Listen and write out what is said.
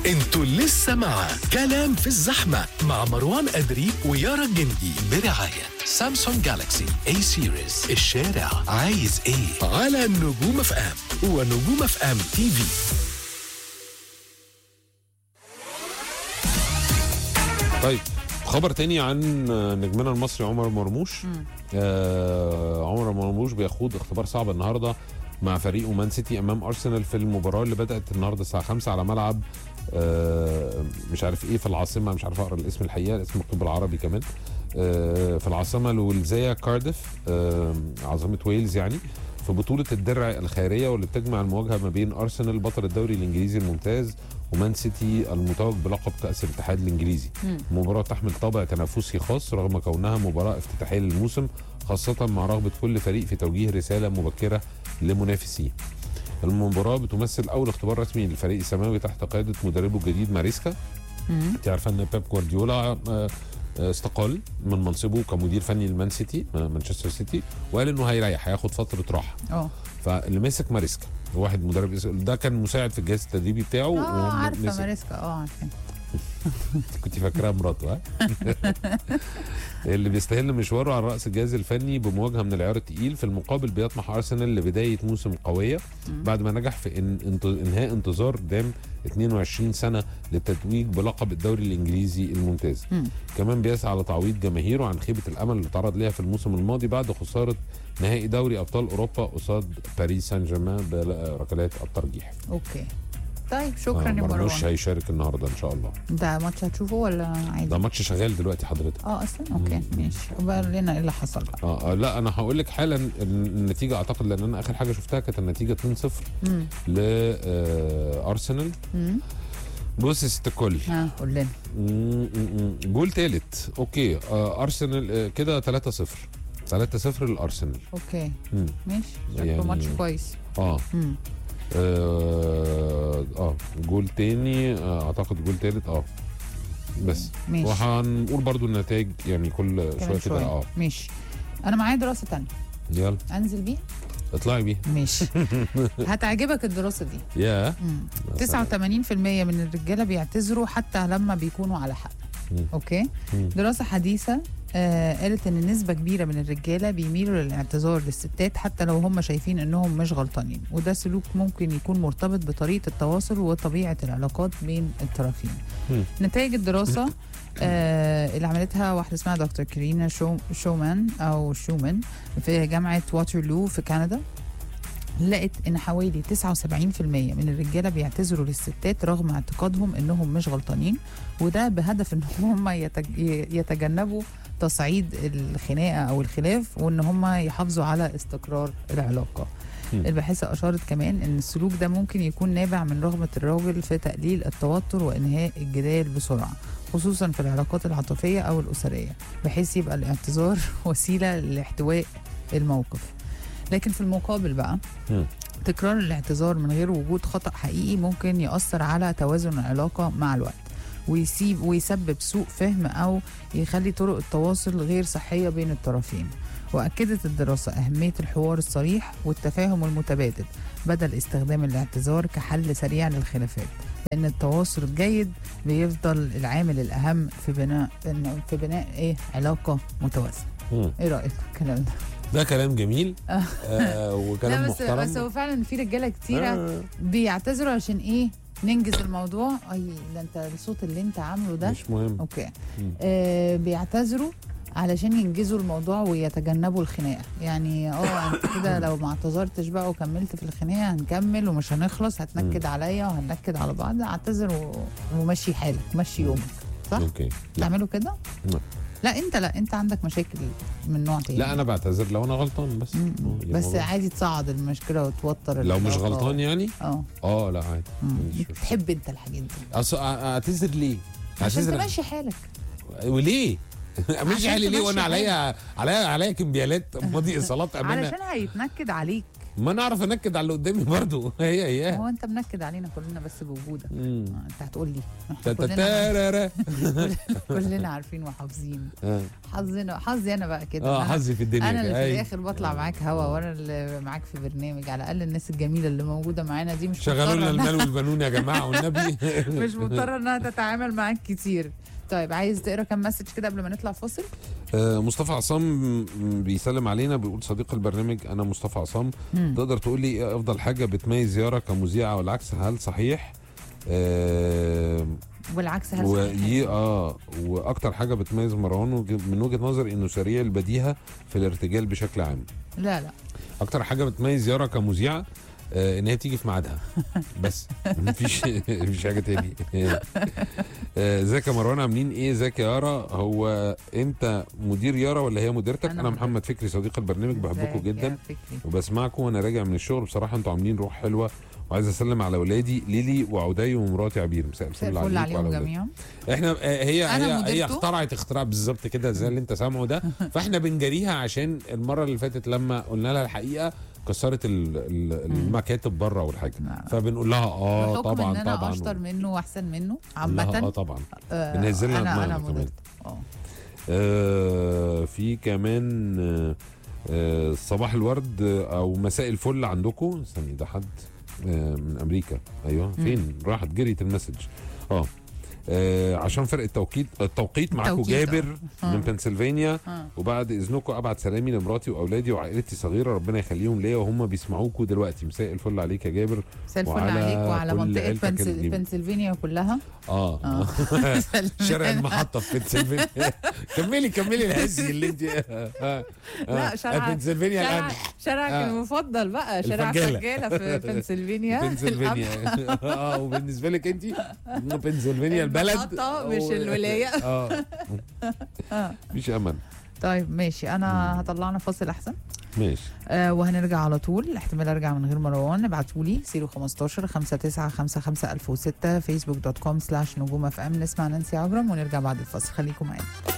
انتوا لسه مع كلام في الزحمة مع مروان أدري ويارا الجندي برعاية سامسونج جالاكسي اي سيريز الشارع عايز ايه على نجوم اف ام ونجوم اف ام تي في طيب خبر تاني عن نجمنا المصري عمر مرموش آه عمر مرموش بيخوض اختبار صعب النهارده مع فريقه مان سيتي امام ارسنال في المباراه اللي بدات النهارده الساعه 5 على ملعب آه مش عارف ايه في العاصمه مش عارف اقرا الاسم الحقيقه الاسم مكتوب بالعربي كمان آه في العاصمه الويلزيه كارديف آه عاصمه ويلز يعني في بطولة الدرع الخيرية واللي بتجمع المواجهة ما بين أرسنال بطل الدوري الإنجليزي الممتاز ومان سيتي المتوج بلقب كأس الاتحاد الإنجليزي المباراة تحمل طابع تنافسي خاص رغم كونها مباراة افتتاحية للموسم خاصة مع رغبة كل فريق في توجيه رسالة مبكرة لمنافسيه المباراة بتمثل أول اختبار رسمي للفريق السماوي تحت قيادة مدربه الجديد ماريسكا انت عارفه ان بيب جوارديولا آه، آه، استقال من منصبه كمدير فني لمان سيتي آه، مانشستر سيتي وقال انه هيريح هياخد فتره راحه اه فاللي مسك ماريسكا واحد مدرب اس- ده كان مساعد في الجهاز التدريبي بتاعه اه وم- عارفه مسك- ماريسكا اه عارفه كنت فاكراها مراته ها اللي بيستهل مشواره على راس الجهاز الفني بمواجهه من العيار الثقيل في المقابل بيطمح ارسنال لبدايه موسم قويه بعد ما نجح في إن انت- انهاء انتظار دام 22 سنه للتتويج بلقب الدوري الانجليزي الممتاز مم. كمان بيسعى لتعويض جماهيره عن خيبه الامل اللي تعرض ليها في الموسم الماضي بعد خساره نهائي دوري ابطال اوروبا قصاد باريس سان جيرمان بركلات الترجيح اوكي طيب شكرا آه، يا مرموش مروان هيشارك النهارده ان شاء الله ده ماتش هتشوفه ولا عادي؟ ده ماتش شغال دلوقتي حضرتك اه اصلا اوكي ماشي وبقى لنا ايه اللي حصل بقى آه آه، لا انا هقول لك حالا ال- النتيجه اعتقد لان انا اخر حاجه شفتها كانت النتيجه 2-0 امم لارسنال امم بص يا ست الكل ها قول لنا م- م- م. جول تالت اوكي آه ارسنال آه كده 3-0 3-0 للارسنال اوكي مم. ماشي شكله يعني- ماتش كويس اه امم اه, آه. جول تاني آه اعتقد جول تالت اه بس ماشي وهنقول برضو النتائج يعني كل شويه كمان كده شويه اه ماشي انا معايا دراسه تانية يلا انزل بيها اطلعي بيه ماشي هتعجبك الدراسه دي يا مم. 89% من الرجاله بيعتذروا حتى لما بيكونوا على حق مم. اوكي مم. دراسه حديثه آه قالت ان نسبه كبيره من الرجاله بيميلوا للاعتذار للستات حتى لو هم شايفين انهم مش غلطانين وده سلوك ممكن يكون مرتبط بطريقه التواصل وطبيعه العلاقات بين الطرفين مم. نتائج الدراسه آه اللي عملتها واحده اسمها دكتور كرينا شو شومان او شومان في جامعه واترلو في كندا لقت ان حوالي 79% من الرجاله بيعتذروا للستات رغم اعتقادهم انهم مش غلطانين وده بهدف ان هم يتج- يتجنبوا تصعيد الخناقه او الخلاف وان هم يحافظوا على استقرار العلاقه مم. الباحثه اشارت كمان ان السلوك ده ممكن يكون نابع من رغبه الراجل في تقليل التوتر وانهاء الجدال بسرعه خصوصا في العلاقات العاطفيه او الاسريه بحيث يبقى الاعتذار وسيله لاحتواء الموقف لكن في المقابل بقى مم. تكرار الاعتذار من غير وجود خطأ حقيقي ممكن يأثر على توازن العلاقة مع الوقت ويسيب ويسبب سوء فهم أو يخلي طرق التواصل غير صحية بين الطرفين وأكدت الدراسة أهمية الحوار الصريح والتفاهم المتبادل بدل استخدام الاعتذار كحل سريع للخلافات لأن التواصل الجيد بيفضل العامل الأهم في بناء في بناء إيه علاقة متوازنة مم. إيه رأيك في الكلام ده؟ ده كلام جميل آه. آه وكلام لا بس محترم بس هو فعلا في رجاله كتيره آه بيعتذروا عشان ايه ننجز الموضوع اي ده انت الصوت اللي انت عامله ده مش مهم اوكي مم. آه بيعتذروا علشان ينجزوا الموضوع ويتجنبوا الخناقه يعني اه انت كده لو ما اعتذرتش بقى وكملت في الخناقه هنكمل ومش هنخلص هتنكد عليا وهننكد على بعض اعتذر و- ومشي حالك مشي يومك صح اوكي لا. تعملوا كده لا. لا انت لا انت عندك مشاكل من نوع تاني لا انا بعتذر لو انا غلطان بس مم. آه، بس الموضوع- عادي تصعد المشكله وتوتر لو مش العلاقة. غلطان يعني اه اه لا عادي مم. مش مشكلة. بتحب انت الحاجات دي اصل أ- اعتذر ليه؟ عشان اعتذر تمشي حالك وليه؟ مش عشان حالي ليه تمشي وانا عليا عليا عليا كمبيالات ماضي ايصالات امانه علشان هيتنكد عليك ما نعرف انكد على اللي قدامي برضو هي هي هو انت منكد علينا كلنا بس بوجودك مم. آه، انت هتقول لي تا- تا- كلنا تارارا. كلنا عارفين وحافظين اه حظنا حظي انا بقى كده آه، أنا- حظي في الدنيا انا اللي كده. في أي. الاخر بطلع معاك هوا وانا اللي معاك في برنامج على الاقل الناس الجميله اللي موجوده معانا دي مش شغلوا مضطرة لنا إنها- المال والبنون يا جماعه والنبي مش مضطره انها تتعامل معاك كتير طيب عايز تقرا كام مسج كده قبل ما نطلع فاصل آه، مصطفى عصام بيسلم علينا بيقول صديق البرنامج انا مصطفى عصام مم. تقدر تقول لي ايه افضل حاجه بتميز يارا كمذيعه والعكس هل صحيح آه والعكس هل وي صحيح؟ اه واكتر حاجه بتميز مروان وج- من وجهه نظري انه سريع البديهه في الارتجال بشكل عام لا لا اكتر حاجه بتميز يارا كمذيعه آه ان هي تيجي في ميعادها بس مفيش مفيش حاجه تاني آه، ازيك يا مروان عاملين ايه ازيك يا يارا هو انت مدير يارا ولا هي مديرتك أنا انا, مدير. محمد فكري صديق البرنامج بحبكم ازيك يا جدا فكري؟ وبسمعكم وانا راجع من الشغل بصراحه انتوا عاملين روح حلوه وعايز اسلم على اولادي ليلي وعدي ومراتي عبير مساء مساء الفل الفل عليكم عليهم وعلى أولادي. جميعا احنا آه، هي أنا هي هي مديرته. اخترعت اختراع بالظبط كده زي اللي انت سامعه ده فاحنا بنجريها عشان المره اللي فاتت لما قلنا لها الحقيقه كسرت ال- ال- المكاتب بره والحاجه لا. فبنقول لها اه بحكم طبعا ان انا طبعا اشطر منه واحسن منه قول لها اه عامه طبعا آه، بنزلها انا دماغنا انا كمان. مديرته اه آه في كمان آه، آه صباح الورد آه، او مساء الفل عندكم استني ده حد آه من امريكا ايوه فين راحت جريت المسج اه آه عشان فرق التوقيت التوقيت معاكم التوقيت، جابر آه. من بنسلفانيا آه. وبعد اذنكم ابعت سلامي لمراتي واولادي وعائلتي صغيره ربنا يخليهم ليا وهم بيسمعوكوا دلوقتي مساء الفل عليك يا جابر مساء الفل وعلى عليك وعلى كل منطقه عيلتك بنسل... الجميلة. بنسلفانيا كلها اه, آه. شارع المحطه في بنسلفانيا كملي كملي الهزي اللي انت آه آه لا، شارع- بنسلفانيا شارع القمح شارعك آه. المفضل بقى شارع الفجالة. فجاله في بنسلفانيا بنسلفانيا اه وبالنسبه لك انت بنسلفانيا البلد المحطة مش و- الولاية. اه مفيش امل طيب ماشي انا هطلعنا فاصل احسن ماشي آه وهنرجع على طول احتمال ارجع من غير مروان ابعتوا لي 015 59 55 1006 فيسبوك دوت كوم سلاش نجوم اف ام نسمع نانسي عجرم ونرجع بعد الفاصل خليكم معانا